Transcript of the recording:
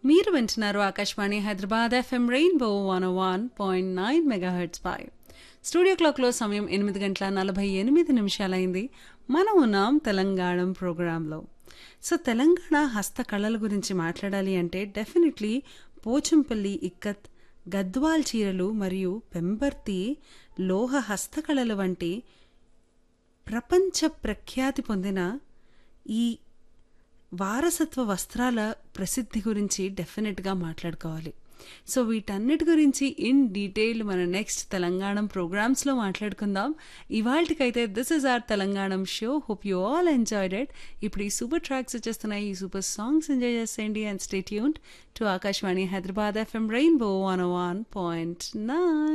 మీరు వింటున్నారు Akashvani Hyderabad FM rainbow one one point nine megahertz పై స్టూడియో క్లాక్లో సమయం ఎనిమిది గంటల నలభై ఎనిమిది నిమిషాలైంది మనం ఉన్నాం తెలంగాణ ప్రోగ్రాంలో సో తెలంగాణ హస్తకళల గురించి మాట్లాడాలి అంటే డెఫినెట్లీ పోచంపల్లి ఇక్కత్ గద్వాల్ చీరలు మరియు పెంబర్తి లోహ హస్తకళల వంటి ప్రపంచ ప్రఖ్యాతి పొందిన ఈ వారసత్వ వస్త్రాల ప్రసిద్ధి గురించి డెఫినెట్గా మాట్లాడుకోవాలి సో వీటన్నిటి గురించి ఇన్ డీటెయిల్ మన నెక్స్ట్ తెలంగాణ ప్రోగ్రామ్స్లో మాట్లాడుకుందాం ఇవాళకైతే this is our Telangana show hope you all enjoyed it ఇప్పుడు ఈ సూపర్ ట్రాక్స్ వచ్చేస్తున్నాయి ఈ సూపర్ సాంగ్స్ ఎంజాయ్ చేసేయండి and stay tuned to Akashvani Hyderabad FM rainbow one one point nine